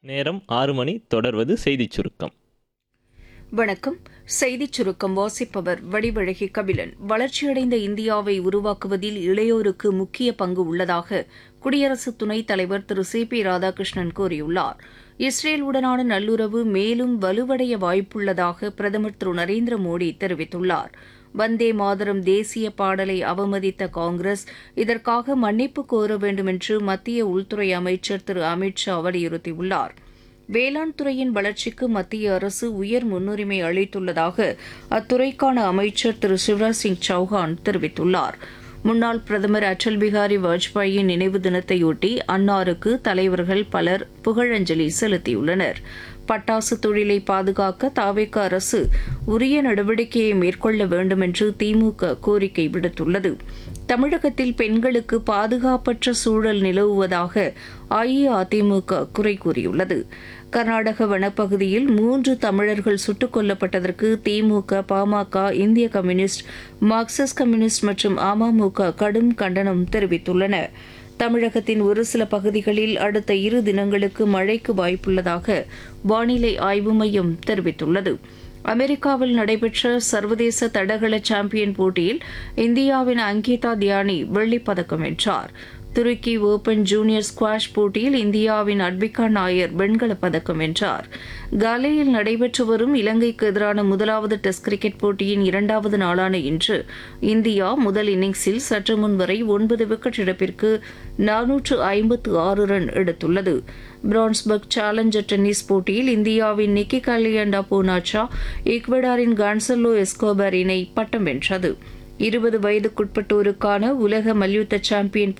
நேரம் ஆறு மணி தொடர்வது செய்திச் சுருக்கம் வணக்கம் செய்திச் சுருக்கம் வாசிப்பவர் வடிவழகி கபிலன் வளர்ச்சியடைந்த இந்தியாவை உருவாக்குவதில் இளையோருக்கு முக்கிய பங்கு உள்ளதாக குடியரசு துணைத் தலைவர் திரு சி பி ராதாகிருஷ்ணன் கூறியுள்ளார் இஸ்ரேலுடனான நல்லுறவு மேலும் வலுவடைய வாய்ப்புள்ளதாக பிரதமர் திரு நரேந்திர மோடி தெரிவித்துள்ளார் வந்தே மாதரம் தேசிய பாடலை அவமதித்த காங்கிரஸ் இதற்காக மன்னிப்பு கோர வேண்டும் என்று மத்திய உள்துறை அமைச்சர் திரு அமித் ஷா வலியுறுத்தியுள்ளார் வேளாண் துறையின் வளர்ச்சிக்கு மத்திய அரசு உயர் முன்னுரிமை அளித்துள்ளதாக அத்துறைக்கான அமைச்சர் திரு சிவராஜ் சிங் சௌஹான் தெரிவித்துள்ளார் முன்னாள் பிரதமர் அடல் பிகாரி வாஜ்பாயின் நினைவு தினத்தையொட்டி அன்னாருக்கு தலைவர்கள் பலர் புகழஞ்சலி செலுத்தியுள்ளனர் பட்டாசு தொழிலை பாதுகாக்க தாவேக அரசு உரிய நடவடிக்கையை மேற்கொள்ள வேண்டும் என்று திமுக கோரிக்கை விடுத்துள்ளது தமிழகத்தில் பெண்களுக்கு பாதுகாப்பற்ற சூழல் நிலவுவதாக அஇஅதிமுக குறை கூறியுள்ளது கர்நாடக வனப்பகுதியில் மூன்று தமிழர்கள் சுட்டுக் கொல்லப்பட்டதற்கு திமுக பாமக இந்திய கம்யூனிஸ்ட் மார்க்சிஸ்ட் கம்யூனிஸ்ட் மற்றும் அமமுக கடும் கண்டனம் தெரிவித்துள்ளன தமிழகத்தின் ஒரு சில பகுதிகளில் அடுத்த இரு தினங்களுக்கு மழைக்கு வாய்ப்புள்ளதாக வானிலை ஆய்வு மையம் தெரிவித்துள்ளது அமெரிக்காவில் நடைபெற்ற சர்வதேச தடகள சாம்பியன் போட்டியில் இந்தியாவின் அங்கிதா தியானி வெள்ளிப்பதக்கம் வென்றார் துருக்கி ஓபன் ஜூனியர் ஸ்குவாஷ் போட்டியில் இந்தியாவின் அட்பிகா நாயர் வெண்கலப் பதக்கம் வென்றார் காலேயில் நடைபெற்று வரும் இலங்கைக்கு எதிரான முதலாவது டெஸ்ட் கிரிக்கெட் போட்டியின் இரண்டாவது நாளான இன்று இந்தியா முதல் இன்னிங்ஸில் சற்று முன் வரை ஒன்பது விக்கெட் இழப்பிற்கு நானூற்று ஐம்பத்து ஆறு ரன் எடுத்துள்ளது பிரான்ஸ்பர்க் சேலஞ்சர் டென்னிஸ் போட்டியில் இந்தியாவின் நிக்கி கலியண்டா பூனாச்சா ஈக்வடாரின் கான்சல்லோ எஸ்கோபர் இணை பட்டம் வென்றது இருபது வயதுக்குட்பட்டோருக்கான உலக மல்யுத்த சாம்பியன்